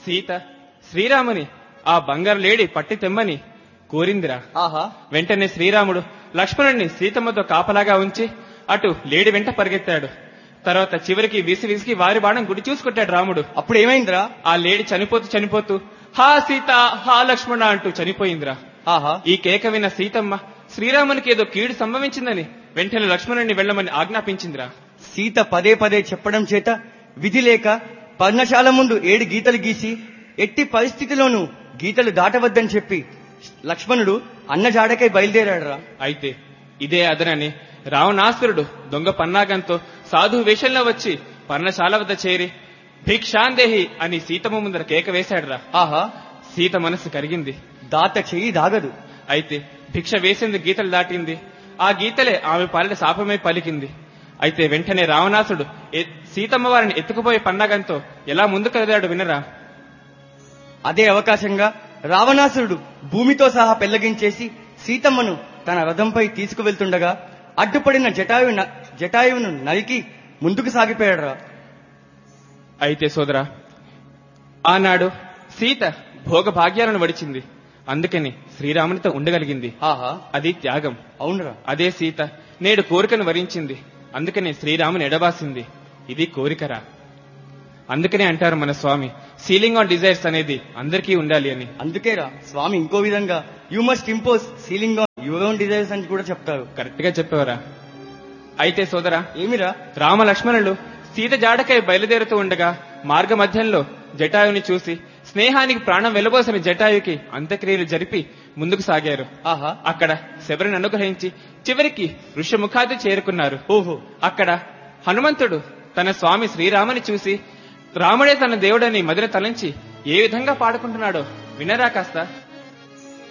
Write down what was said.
సీత శ్రీరాముని ఆ బంగారు లేడి పట్టి తెమ్మని కోరిందిరా ఆహా వెంటనే శ్రీరాముడు లక్ష్మణుడిని సీతమ్మతో కాపలాగా ఉంచి అటు లేడి వెంట పరిగెత్తాడు తర్వాత చివరికి విసి విసికి వారి బాణం గుడి చూసుకొట్టాడు రాముడు అప్పుడు ఏమైందిరా ఆ లేడి చనిపోతూ చనిపోతూ హా సీత హా లక్ష్మణ అంటూ చనిపోయిందిరా ఆహా ఈ కేక విన్న సీతమ్మ శ్రీరామునికి ఏదో కీడు సంభవించిందని వెంటనే లక్ష్మణుడిని వెళ్ళమని ఆజ్ఞాపించిందిరా సీత పదే పదే చెప్పడం చేత విధి లేక పర్ణశాల ముందు ఏడు గీతలు గీసి ఎట్టి పరిస్థితిలోనూ గీతలు దాటవద్దని చెప్పి లక్ష్మణుడు అన్న జాడకై బయలుదేరాడురా అయితే ఇదే అదనని రావణాసురుడు దొంగ పన్నాగంతో సాధు వేషంలో వచ్చి పర్ణశాల వద్ద చేరి భిక్షాందేహి అని సీతమ్మ ముందర కేక వేశాడురా ఆహా సీత మనసు కరిగింది దాత చెయ్యి దాగదు అయితే భిక్ష వేసింది గీతలు దాటింది ఆ గీతలే ఆమె పాలిట శాపమై పలికింది అయితే వెంటనే రావణాసుడు ఎ- సీతమ్మ వారిని ఎత్తుకుపోయే పన్నాగంతో ఎలా ముందుకు కదిలాడు వినరా అదే అవకాశంగా రావణాసురుడు భూమితో సహా పెళ్లగించేసి సీతమ్మను తన రథంపై తీసుకువెళ్తుండగా అడ్డుపడిన జటాయు న- జటాయువును నరికి ముందుకు సాగిపోయాడురా అయితే సోదరా ఆనాడు సీత భోగభాగ్యాలను వడిచింది అందుకని శ్రీరామునితో ఉండగలిగింది ఆహా అది త్యాగం అవునురా అదే సీత నేడు కోరికను వరించింది అందుకని శ్రీరాముని ఎడబాసింది ఇది కోరికరా అందుకనే అంటారు మన స్వామి సీలింగ్ ఆన్ డిజైర్స్ అనేది అందరికీ ఉండాలి అని అందుకేరా స్వామి ఇంకో విధంగా you must impose ceiling on your own desires అని కూడా చెప్తారు కరెక్ట్ గా చెప్పేవరా అయితే సోదరా ఏమిరా రామ లక్ష్మణులు సీత జాడకై బయలుదేరుతూ ఉండగా మార్గ మధ్యంలో జటాయుని చూసి స్నేహానికి ప్రాణం వెలబోసిన జటాయుకి అంత్యక్రియలు జరిపి ముందుకు సాగారు ఆహా అక్కడ శబరిని అనుగ్రహించి చివరికి ఋషముఖాది చేరుకున్నారు ఓహో అక్కడ హనుమంతుడు తన స్వామి శ్రీరాముని చూసి రాముడే తన దేవుడని మదిన తలంచి ఏ విధంగా పాడుకుంటున్నాడో వినరా కాస్త